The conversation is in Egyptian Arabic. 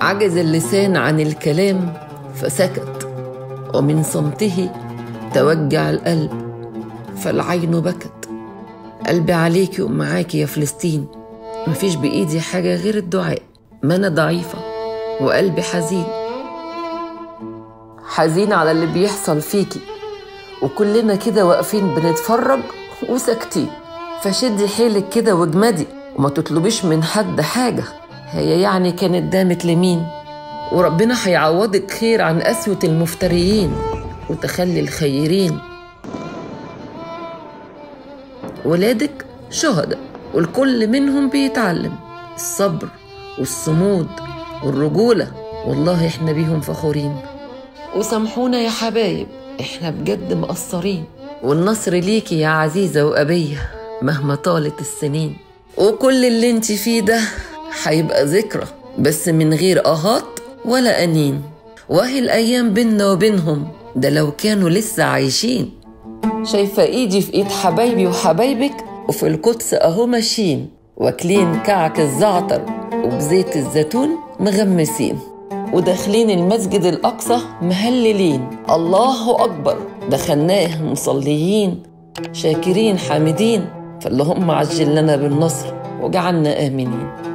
عجز اللسان عن الكلام فسكت ومن صمته توجع القلب فالعين بكت قلبي عليكي ومعاكي يا فلسطين مفيش بإيدي حاجة غير الدعاء ما أنا ضعيفة وقلبي حزين حزين على اللي بيحصل فيكي وكلنا كده واقفين بنتفرج وساكتين فشدي حيلك كده واجمدي وما تطلبيش من حد حاجة هي يعني كانت دامت لمين وربنا هيعوضك خير عن قسوة المفتريين وتخلي الخيرين ولادك شهداء والكل منهم بيتعلم الصبر والصمود والرجولة والله احنا بيهم فخورين وسامحونا يا حبايب احنا بجد مقصرين والنصر ليكي يا عزيزة وأبية مهما طالت السنين وكل اللي انت فيه ده هيبقى ذكرى بس من غير آهات ولا أنين وهي الأيام بينا وبينهم ده لو كانوا لسه عايشين شايفة إيدي في إيد حبايبي وحبايبك وفي القدس أهو ماشيين واكلين كعك الزعتر وبزيت الزيتون مغمسين وداخلين المسجد الأقصى مهللين الله أكبر دخلناه مصليين شاكرين حامدين فاللهم عجل لنا بالنصر وجعلنا آمنين